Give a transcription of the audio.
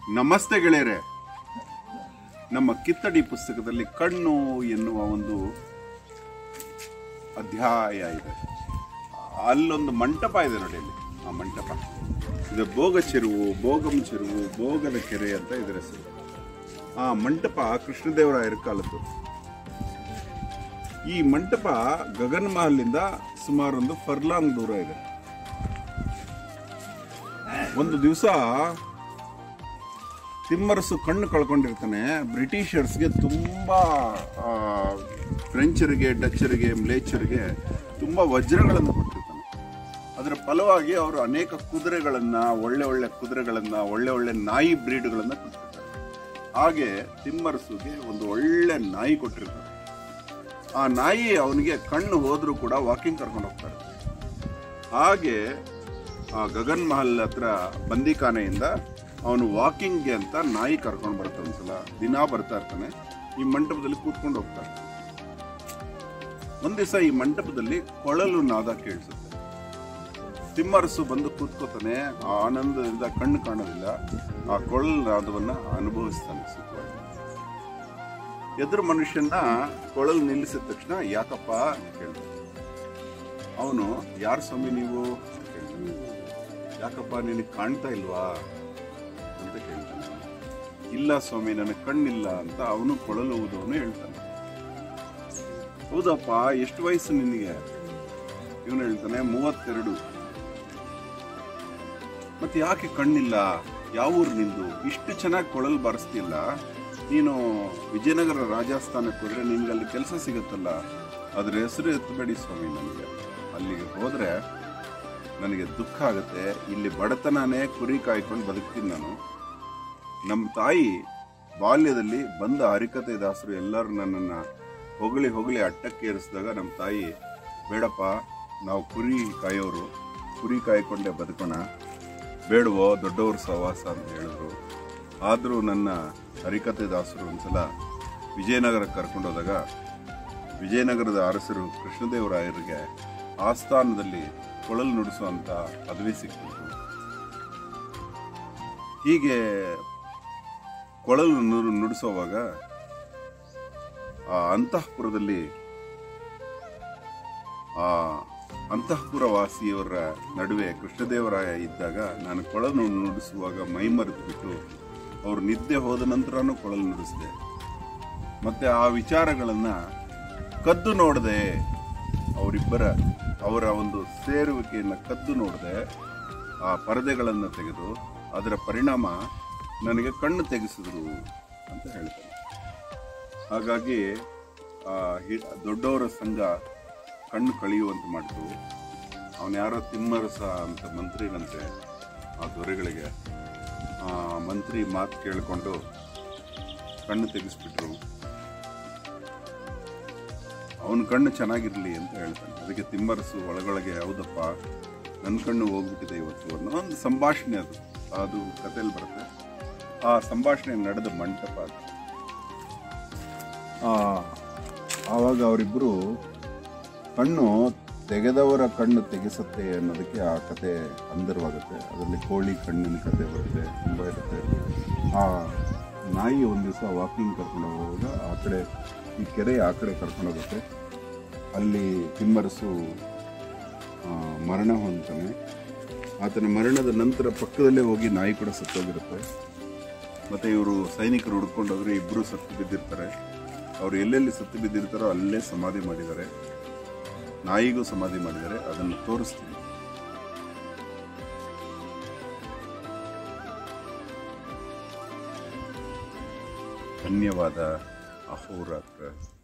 ನಮಸ್ತೆ ಗೆಳೆಯರೆ ನಮ್ಮ ಕಿತ್ತಡಿ ಪುಸ್ತಕದಲ್ಲಿ ಕಣ್ಣು ಎನ್ನುವ ಒಂದು ಅಧ್ಯಾಯ ಇದೆ ಅಲ್ಲೊಂದು ಮಂಟಪ ಇದೆ ನೋಡಿ ಅಲ್ಲಿ ಆ ಮಂಟಪ ಇದು ಭೋಗ ಚೆರುವು ಭೋಗಂ ಚೆರುವು ಭೋಗದ ಕೆರೆ ಅಂತ ಇದರ ಹೆಸರು ಆ ಮಂಟಪ ಕೃಷ್ಣದೇವರಾಯರ ಕಾಲದ್ದು ಈ ಮಂಟಪ ಗಗನ್ ಮಹಲಿಂದ ಸುಮಾರು ಒಂದು ಫರ್ಲಾಂಗ್ ದೂರ ಇದೆ ಒಂದು ದಿವಸ ತಿಮ್ಮರಸು ಕಣ್ಣು ಕಳ್ಕೊಂಡಿರ್ತಾನೆ ಬ್ರಿಟಿಷರ್ಸ್ಗೆ ತುಂಬ ಫ್ರೆಂಚರಿಗೆ ಡಚ್ಚರಿಗೆ ಮ್ಲೇಚರಿಗೆ ತುಂಬ ವಜ್ರಗಳನ್ನು ಕೊಟ್ಟಿರ್ತಾನೆ ಅದರ ಫಲವಾಗಿ ಅವರು ಅನೇಕ ಕುದುರೆಗಳನ್ನು ಒಳ್ಳೆ ಒಳ್ಳೆ ಕುದುರೆಗಳನ್ನು ಒಳ್ಳೆ ಒಳ್ಳೆ ನಾಯಿ ಬ್ರೀಡ್ಗಳನ್ನು ಕೊಟ್ಟಿರ್ತಾರೆ ಹಾಗೆ ತಿಮ್ಮರಸುಗೆ ಒಂದು ಒಳ್ಳೆ ನಾಯಿ ಕೊಟ್ಟಿರ್ತಾರೆ ಆ ನಾಯಿ ಅವನಿಗೆ ಕಣ್ಣು ಹೋದ್ರೂ ಕೂಡ ವಾಕಿಂಗ್ ಕರ್ಕೊಂಡು ಹೋಗ್ತಾರೆ ಹಾಗೆ ಆ ಗಗನ್ ಮಹಲ್ ಹತ್ರ ಬಂದಿಖಾನೆಯಿಂದ ಅವನು ವಾಕಿಂಗ್ಗೆ ಅಂತ ನಾಯಿ ಕರ್ಕೊಂಡು ಬರ್ತಾನೆ ಒಂದ್ಸಲ ದಿನಾ ಬರ್ತಾ ಇರ್ತಾನೆ ಈ ಮಂಟಪದಲ್ಲಿ ಕೂತ್ಕೊಂಡು ಹೋಗ್ತಾನೆ ಒಂದ್ ದಿವಸ ಈ ಮಂಟಪದಲ್ಲಿ ಕೊಳಲು ನಾದ ಕೇಳಿಸುತ್ತೆ ತಿಮ್ಮರಸು ಬಂದು ಕೂತ್ಕೋತಾನೆ ಆ ಆನಂದದಿಂದ ಕಣ್ಣು ಕಾಣೋದಿಲ್ಲ ಆ ಕೊಳಲು ನಾದವನ್ನ ಅನುಭವಿಸ್ತಾನೆ ಸುಖವಾಗಿ ಎದುರು ಮನುಷ್ಯನ ಕೊಳಲು ನಿಲ್ಲಿಸಿದ ತಕ್ಷಣ ಯಾಕಪ್ಪ ಅಂತ ಕೇಳ್ತಾನೆ ಅವನು ಯಾರು ಸ್ವಾಮಿ ನೀವು ಅಂತ ಕೇಳ್ತಾನೆ ಯಾಕಪ್ಪ ನಿನಗೆ ಕಾಣ್ತಾ ಇಲ್ವಾ ಅಂತ ಕೇಳ್ತಾನೆ ಇಲ್ಲ ಸ್ವಾಮಿ ನನಗೆ ಕಣ್ಣಿಲ್ಲ ಅಂತ ಅವನು ಕೊಳಲು ಊದವನು ಹೇಳ್ತಾನೆ ಹೌದಪ್ಪ ಎಷ್ಟು ವಯಸ್ಸು ನಿನಗೆ ಇವನು ಹೇಳ್ತಾನೆ ಮೂವತ್ತೆರಡು ಮತ್ತೆ ಯಾಕೆ ಕಣ್ಣಿಲ್ಲ ಯಾವ ಊರು ನಿಂದು ಇಷ್ಟು ಚೆನ್ನಾಗಿ ಕೊಳಲು ಬಾರಿಸ್ತಿಲ್ಲ ನೀನು ವಿಜಯನಗರ ರಾಜಸ್ಥಾನಕ್ಕೆ ಹೋದ್ರೆ ನಿನ್ಗೆ ಅಲ್ಲಿ ಕೆಲಸ ಸಿಗುತ್ತಲ್ಲ ಅದ್ರ ಹೆಸರು ಎತ್ತಬೇಡಿ ಸ್ವಾಮಿ ನನಗೆ ಅಲ್ಲಿಗೆ ಹೋದ್ರೆ ನನಗೆ ದುಃಖ ಆಗುತ್ತೆ ಇಲ್ಲಿ ಬಡತನನೇ ಕುರಿ ಕಾಯ್ಕೊಂಡು ಬದುಕ್ತೀನಿ ನಾನು ನಮ್ಮ ತಾಯಿ ಬಾಲ್ಯದಲ್ಲಿ ಬಂದ ಹರಿಕತೆ ದಾಸರು ಎಲ್ಲರೂ ನನ್ನನ್ನು ಹೊಗಳಿ ಹೊಗಳಿ ಅಟ್ಟಕ್ಕೆ ಏರಿಸಿದಾಗ ನಮ್ಮ ತಾಯಿ ಬೇಡಪ್ಪ ನಾವು ಕುರಿ ಕಾಯೋರು ಕುರಿ ಕಾಯ್ಕೊಂಡೇ ಬದುಕೋಣ ಬೇಡವೋ ದೊಡ್ಡವ್ರ ಸಹವಾಸ ಅಂತ ಹೇಳಿದ್ರು ಆದರೂ ನನ್ನ ಹರಿಕತೆ ದಾಸರು ಒಂದ್ಸಲ ವಿಜಯನಗರಕ್ಕೆ ಕರ್ಕೊಂಡೋದಾಗ ವಿಜಯನಗರದ ಅರಸರು ಕೃಷ್ಣದೇವರಾಯರಿಗೆ ಆಸ್ಥಾನದಲ್ಲಿ ಕೊಳಲು ನುಡಿಸುವಂತ ಪದವಿ ಸಿಕ್ಕಿತು ಹೀಗೆ ಕೊಳಲು ನು- ನುಡಿಸುವಾಗ ಆ ಅಂತಃಪುರದಲ್ಲಿ ಆ ಅಂತಃಪುರ ವಾಸಿಯವರ ನಡುವೆ ಕೃಷ್ಣದೇವರಾಯ ಇದ್ದಾಗ ನಾನು ಕೊಳಲು ನುಡಿಸುವಾಗ ಮೈ ಮರೆತು ಬಿಟ್ಟು ಅವ್ರು ನಿದ್ದೆ ಹೋದ ನಂತರನೂ ಕೊಳಲು ನುಡಿಸಿದೆ ಮತ್ತೆ ಆ ವಿಚಾರಗಳನ್ನ ಕದ್ದು ನೋಡದೆ ಅವರಿಬ್ಬರ ಅವರ ಒಂದು ಸೇರುವಿಕೆಯನ್ನು ಕದ್ದು ನೋಡದೆ ಆ ಪರದೆಗಳನ್ನು ತೆಗೆದು ಅದರ ಪರಿಣಾಮ ನನಗೆ ಕಣ್ಣು ತೆಗೆಸಿದ್ರು ಅಂತ ಹೇಳ್ತಾರೆ ಹಾಗಾಗಿ ಆ ಹಿ- ದೊಡ್ಡವರ ಸಂಘ ಕಣ್ಣು ಕಳೆಯುವಂತೆ ಮಾಡಿತು ಅವನು ಯಾರೋ ತಿಮ್ಮರಸ ಅಂತ ಮಂತ್ರಿನಂತೆ ಆ ದೊರೆಗಳಿಗೆ ಆ ಮಂತ್ರಿ ಮಾತು ಕೇಳಿಕೊಂಡು ಕಣ್ಣು ತೆಗೆಸ್ಬಿಟ್ರು ಅವನ ಕಣ್ಣು ಚೆನ್ನಾಗಿರ್ಲಿ ಅಂತ ಹೇಳ್ತಾನೆ ಅದಕ್ಕೆ ತಿಮ್ಮರಸು ಒಳಗೊಳಗೆ ಹೌದಪ್ಪ ನನ್ನ ಕಣ್ಣು ಹೋಗ್ಬಿಟ್ಟಿದೆ ಇವತ್ತು ಅನ್ನೋ ಒಂದು ಸಂಭಾಷಣೆ ಅದು ಅದು ಕಥೆಯಲ್ಲಿ ಬರುತ್ತೆ ಆ ಸಂಭಾಷಣೆ ನಡೆದ ಮಂಟಪ ಅದು ಆ, ಆವಾಗ ಅವರಿಬ್ಬರು ಕಣ್ಣು ತೆಗೆದವರ ಕಣ್ಣು ತೆಗೆಸುತ್ತೆ ಅನ್ನೋದಕ್ಕೆ ಆ ಕತೆ ಅಂದರವಾಗುತ್ತೆ ಅದರಲ್ಲಿ ಕೋಳಿ ಕಣ್ಣಿನ ಕತೆ ಬರುತ್ತೆ ತುಂಬ ಇರುತ್ತೆ ಆ ನಾಯಿ ಒಂದು ದಿವಸ ವಾಕಿಂಗ್ ಕರ್ಕೊಂಡು ಹೋಗುವಾಗ ಆ ಕಡೆ ಈ ಕೆರೆ ಆ ಕಡೆ ಕರ್ಕೊಂಡು ಹೋಗುತ್ತೆ ಅಲ್ಲಿ ತಿಮ್ಮರಸು ಆ, ಮರಣ ಹೊಂದ್ತಾನೆ ಆತನ ಮರಣದ ನಂತರ ಪಕ್ಕದಲ್ಲೇ ಹೋಗಿ ನಾಯಿ ಕೂಡ ಸತ್ತೋಗಿರುತ್ತೆ ಮತ್ತೆ ಇವರು ಸೈನಿಕರು ಹುಡ್ಕೊಂಡೋದ್ರೆ ಇಬ್ಬರು ಸತ್ತು ಬಿದ್ದಿರ್ತಾರೆ ಅವ್ರು ಎಲ್ಲೆಲ್ಲಿ ಸತ್ತು ಬಿದ್ದಿರ್ತಾರೋ ಅಲ್ಲೇ ಸಮಾಧಿ ಮಾಡಿದ್ದಾರೆ ನಾಯಿಗೂ ಸಮಾಧಿ ಮಾಡಿದ್ದಾರೆ ಅದನ್ನು ತೋರಿಸ್ತೀನಿ ಧನ್ಯವಾದ ಅಹೋರಾತ್ರ